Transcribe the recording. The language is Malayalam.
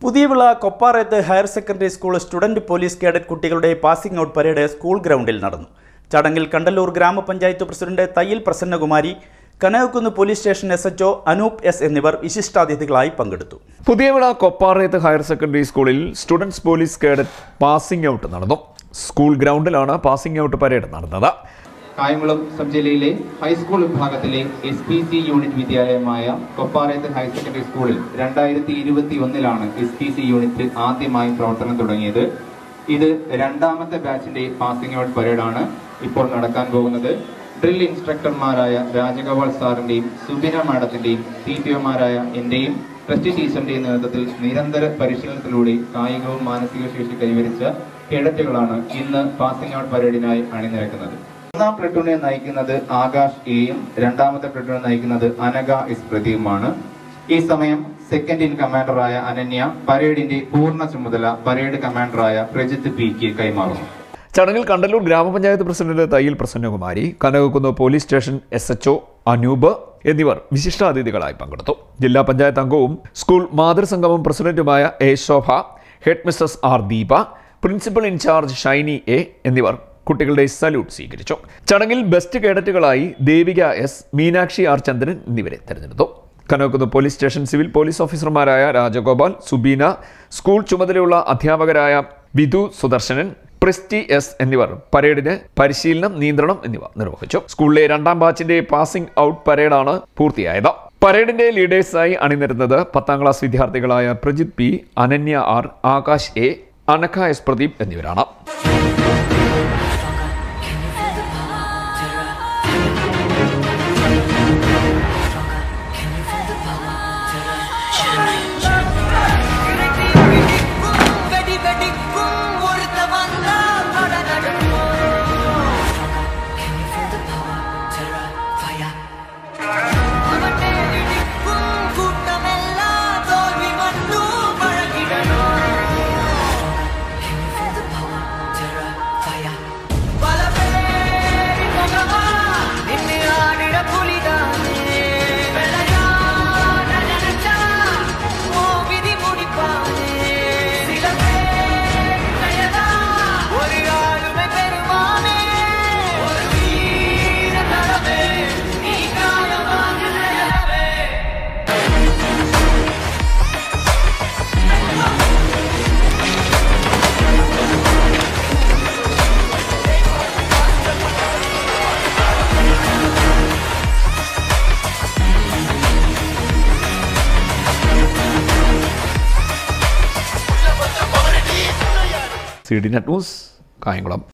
Puthiyavila Kopparayath higher secondary school student police cadet കുട്ടികളുടെ പാസിംഗ് ഔട്ട് പരേഡ് സ്കൂൾ ഗ്രൗണ്ടിൽ നടന്നു ചടങ്ങിൽ Kandalloor grama panchayat president Thayyil Prasannakumari Kanakakkunnu police station S H O Anoop S എന്നിവർ വിശിഷ്ടാതിഥികളായി പങ്കെടുത്തു പുതിയവിള കൊപ്പാറയത്ത് ഹയർ സെക്കൻഡറി സ്കൂളിൽ students police cadet passing out നടന്നു സ്കൂൾ ഗ്രൗണ്ടിലാണ് പാസിംഗ് ഔട്ട് പരേഡ് നടന്നത് കായംകുളം സബ് ജില്ലയിലെ ഹൈസ്കൂൾ വിഭാഗത്തിലെ എസ് പി സി യൂണിറ്റ് വിദ്യാലയമായ കൊപ്പാറയത്ത് ഹയർ സെക്കൻഡറി സ്കൂളിൽ രണ്ടായിരത്തി ഇരുപത്തി ഒന്നിലാണ് എസ് പി സി യൂണിറ്റ് ആദ്യമായി പ്രവർത്തനം തുടങ്ങിയത് ഇത് രണ്ടാമത്തെ ബാച്ചിന്റെ പാസിംഗ് ഔട്ട് പരേഡാണ് ഇപ്പോൾ നടക്കാൻ പോകുന്നത് ഡ്രിൽ ഇൻസ്ട്രക്ടർമാരായ രാജഗോപാൽ സാറിന്റെയും സുബിന മാഡത്തിന്റെയും ടി പി ഒമാരായ എന്റെയും ട്രസ്റ്റി ടീച്ചറിന്റെയും നേതൃത്വത്തിൽ നിരന്തര പരിശീലനത്തിലൂടെ കായികവും മാനസിക ശേഷി കൈവരിച്ച കേഡറ്റുകളാണ് ഇന്ന് പാസിംഗ് ഔട്ട് പരേഡിനായി അണിനിരക്കുന്നത് ഒന്നാം പ്ലട്ടൂണിനെ നയിക്കുന്നത് ആകാശ് എയും രണ്ടാമത്തെ പ്ലട്ടൂണിനെ നയിക്കുന്നത് അനഘ എസ് പ്രദീപുമാണ് ഈ സമയം സെക്കൻഡ് ഇൻ കമാൻഡറായ അനന്യ പരേഡിന്റെ പൂർണ്ണ ചുമതല പരേഡ് കമാൻഡറായ പ്രജിത്ത് പി ക്ക് കൈമാറുന്നു ചടങ്ങിൽ Kandalloor grama panchayat president Thayyil Prasannakumari Kanakakkunnu police station S H O Anoop എന്നിവർ വിശിഷ്ടാതിഥികളായി പങ്കെടുത്തു ജില്ലാ പഞ്ചായത്ത് അംഗവും സ്കൂൾ മാതൃസംഗമം പ്രസിഡന്റുമായ A Shobha head Mrs R Deepa principal in charge Shiny A എന്നിവർ കുട്ടികളുടെ സല്യൂട്ട് സ്വീകരിച്ചു ചടങ്ങിൽ ബെസ്റ്റ് കേഡറ്റുകളായി ദേവിക എസ് മീനാക്ഷി ആർ ചന്ദ്രൻ എന്നിവരെ തെരഞ്ഞെടുത്തു Kanakakkunnu police station civil police ഓഫീസർമാരായ രാജഗോപാൽ സുബീന സ്കൂൾ ചുമതലയുള്ള അധ്യാപകരായ വിധു സുദർശനൻ പ്രിസ്റ്റി എസ് എന്നിവർ പരേഡിന് പരിശീലനം നിയന്ത്രണം എന്നിവ നിർവഹിച്ചു സ്കൂളിലെ രണ്ടാം ബാച്ചിന്റെ പാസിംഗ് ഔട്ട് പരേഡാണ് പൂർത്തിയായത് പരേഡിന്റെ ലീഡേഴ്സായി അണിനിരുന്നത് പത്താം ക്ലാസ് വിദ്യാർത്ഥികളായ Prajith P Ananya R Akash A Anagha S Pradeep എന്നിവരാണ് வெடி வெடிக்கும் ஒருத்த வந்தா பட நடக்கும் கூட்டமெல்லாம் தோல்வி மட்டும் பழகிடணும் பல பேர் முகமா நின்று ஆடிட புலிதானே வெள்ளையான நினைச்சா ஓ விதி முடிப்பானே சில பேர் கயதா ஒரு ஆளுமை பெருமானே ஒரு வீர தரவே நீ காயமாக நிலவே C D net news Kayamkulam